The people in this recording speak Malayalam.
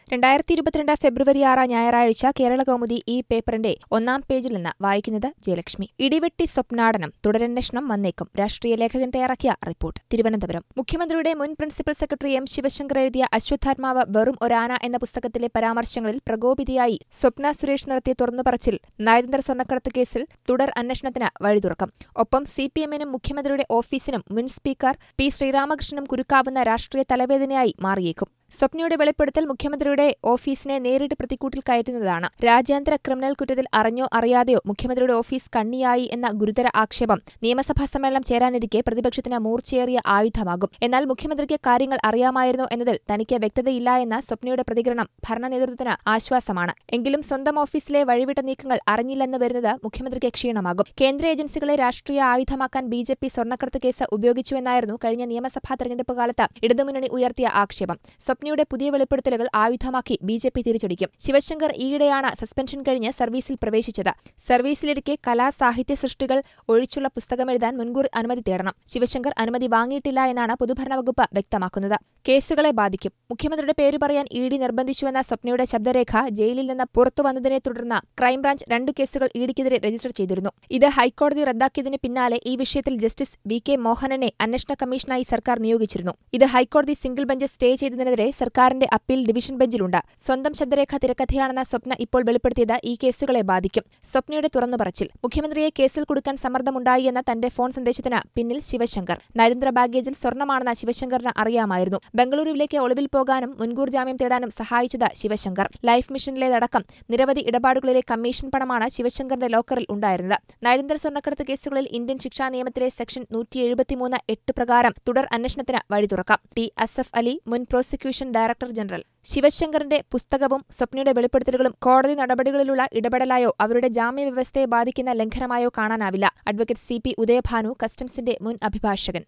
രണ്ടായിരത്തി ഇരുപത്തിരണ്ട് ഫെബ്രുവരി ആറ് ഞായറാഴ്ച കേരള കൗമുദി ഈ പേപ്പറിന്റെ ഒന്നാം പേജിൽ നിന്ന് വായിക്കുന്നത് ജയലക്ഷ്മി ഇടിവെട്ടി സ്വപ്നാടനം തുടരന്വേഷണം വന്നേക്കും രാഷ്ട്രീയ ലേഖകൻ തയ്യാറാക്കിയ റിപ്പോർട്ട് തിരുവനന്തപുരം മുഖ്യമന്ത്രിയുടെ മുൻ പ്രിൻസിപ്പൽ സെക്രട്ടറി എം ശിവശങ്കർ എഴുതിയ അശ്വത്ഥാത്മാവ് വെറും ഒരാന എന്ന പുസ്തകത്തിലെ പരാമർശങ്ങളിൽ പ്രകോപിതയായി സ്വപ്ന സുരേഷ് നടത്തിയ തുറന്നുപറച്ചിൽ നയതന്ത്ര സ്വർണ്ണക്കടത്ത് കേസിൽ തുടർ അന്വേഷണത്തിന് വഴി തുറക്കും ഒപ്പം സി പി എമ്മിനും മുഖ്യമന്ത്രിയുടെ ഓഫീസിനും മുൻ സ്പീക്കർ പി ശ്രീരാമകൃഷ്ണനും കുരുക്കാവുന്ന രാഷ്ട്രീയ തലവേദനയായി മാറിയേക്കും സ്വപ്നയുടെ വെളിപ്പെടുത്തൽ മുഖ്യമന്ത്രിയുടെ ഓഫീസിനെ നേരിട്ട് പ്രതിക്കൂട്ടിൽ കയറ്റുന്നതാണ് രാജ്യാന്തര ക്രിമിനൽ കുറ്റത്തിൽ അറിഞ്ഞോ അറിയാതെയോ മുഖ്യമന്ത്രിയുടെ ഓഫീസ് കണ്ണിയായി എന്ന ഗുരുതര ആക്ഷേപം നിയമസഭാ സമ്മേളനം ചേരാനിരിക്കെ പ്രതിപക്ഷത്തിന് മൂർച്ചയേറിയ ആയുധമാകും എന്നാൽ മുഖ്യമന്ത്രിക്ക് കാര്യങ്ങൾ അറിയാമായിരുന്നോ എന്നതിൽ തനിക്ക് വ്യക്തതയില്ല എന്ന സ്വപ്നയുടെ പ്രതികരണം ഭരണ നേതൃത്വത്തിന് ആശ്വാസമാണ് എങ്കിലും സ്വന്തം ഓഫീസിലെ വഴിവിട്ട നീക്കങ്ങൾ അറിഞ്ഞില്ലെന്ന് വരുന്നത് മുഖ്യമന്ത്രിക്ക് ക്ഷീണമാകും കേന്ദ്ര ഏജൻസികളെ രാഷ്ട്രീയ ആയുധമാക്കാൻ ബി ജെ പി സ്വർണ്ണക്കടത്ത് കേസ് ഉപയോഗിച്ചുവെന്നായിരുന്നു കഴിഞ്ഞ നിയമസഭാ തെരഞ്ഞെടുപ്പ് കാലത്ത് ഇടതുമുന്നണി ഉയർത്തിയ ആക്ഷേപം സ്വപ്നയുടെ പുതിയ വെളിപ്പെടുത്തലുകൾ ആയുധമാക്കി ബി ജെ പി തിരിച്ചടിക്കും ശിവശങ്കർ ഈയിടെയാണ് സസ്പെൻഷൻ കഴിഞ്ഞ് സർവീസിൽ പ്രവേശിച്ചത് സർവീസിലിരിക്കെ കലാ സാഹിത്യ സൃഷ്ടികൾ ഒഴിച്ചുള്ള പുസ്തകമെഴുതാൻ മുൻകൂർ അനുമതി തേടണം ശിവശങ്കർ അനുമതി വാങ്ങിയിട്ടില്ല എന്നാണ് പൊതുഭരണ വകുപ്പ് വ്യക്തമാക്കുന്നത് കേസുകളെ ബാധിക്കും മുഖ്യമന്ത്രിയുടെ പേര് പറയാൻ ഇ ഡി നിർബന്ധിച്ചുവെന്ന സ്വപ്നയുടെ ശബ്ദരേഖ ജയിലിൽ നിന്ന് പുറത്തു വന്നതിനെ തുടർന്ന് ക്രൈംബ്രാഞ്ച് രണ്ട് കേസുകൾ ഇഡിക്കെതിരെ രജിസ്റ്റർ ചെയ്തിരുന്നു ഇത് ഹൈക്കോടതി റദ്ദാക്കിയതിന് പിന്നാലെ ഈ വിഷയത്തിൽ ജസ്റ്റിസ് വി കെ മോഹനനെ അന്വേഷണ കമ്മീഷനായി സർക്കാർ നിയോഗിച്ചിരുന്നു ഇത് ഹൈക്കോടതി സിംഗിൾ ബെഞ്ച് സ്റ്റേ ചെയ്തതിനെതിരെ സർക്കാരിന്റെ അപ്പീൽ ഡിവിഷൻ ബെഞ്ചിലുണ്ട് സ്വന്തം ശബ്ദരേഖ തിരക്കഥയാണെന്ന സ്വപ്ന ഇപ്പോൾ വെളിപ്പെടുത്തിയത് ഈ കേസുകളെ ബാധിക്കും സ്വപ്നയുടെ തുറന്നു പറച്ചിൽ മുഖ്യമന്ത്രിയെ കേസിൽ കൊടുക്കാൻ സമ്മർദ്ദമുണ്ടായി എന്ന തന്റെ ഫോൺ സന്ദേശത്തിന് പിന്നിൽ ശിവശങ്കർ നയതന്ത്ര ബാഗേജിൽ സ്വർണ്ണമാണെന്ന് ശിവശങ്കറിന് അറിയാമായിരുന്നു ബംഗളൂരുവിലേക്ക് ഒളിവിൽ പോകാനും മുൻകൂർ ജാമ്യം തേടാനും സഹായിച്ചത് ശിവശങ്കർ ലൈഫ് മിഷനിലേതടക്കം നിരവധി ഇടപാടുകളിലെ കമ്മീഷൻ പണമാണ് ശിവശങ്കറിന്റെ ലോക്കറിൽ ഉണ്ടായിരുന്നത് നയതന്ത്ര സ്വർണ്ണക്കടത്ത് കേസുകളിൽ ഇന്ത്യൻ ശിക്ഷാ നിയമത്തിലെ സെക്ഷൻ നൂറ്റി എഴുപത്തിമൂന്ന് എട്ട് പ്രകാരം തുടർ അന്വേഷണത്തിന് വഴി തുറക്കാം ടി അസഫ് അലി മുൻ പ്രോസിക്യൂഷൻ ഡയറക്ടർ ജനറൽ ശിവശങ്കറിന്റെ പുസ്തകവും സ്വപ്നയുടെ വെളിപ്പെടുത്തലുകളും കോടതി നടപടികളിലുള്ള ഇടപെടലായോ അവരുടെ ജാമ്യവ്യവസ്ഥയെ ബാധിക്കുന്ന ലംഘനമായോ കാണാനാവില്ല അഡ്വക്കേറ്റ് സി പി ഉദയഭാനു കസ്റ്റംസിന്റെ മുൻ അഭിഭാഷകൻ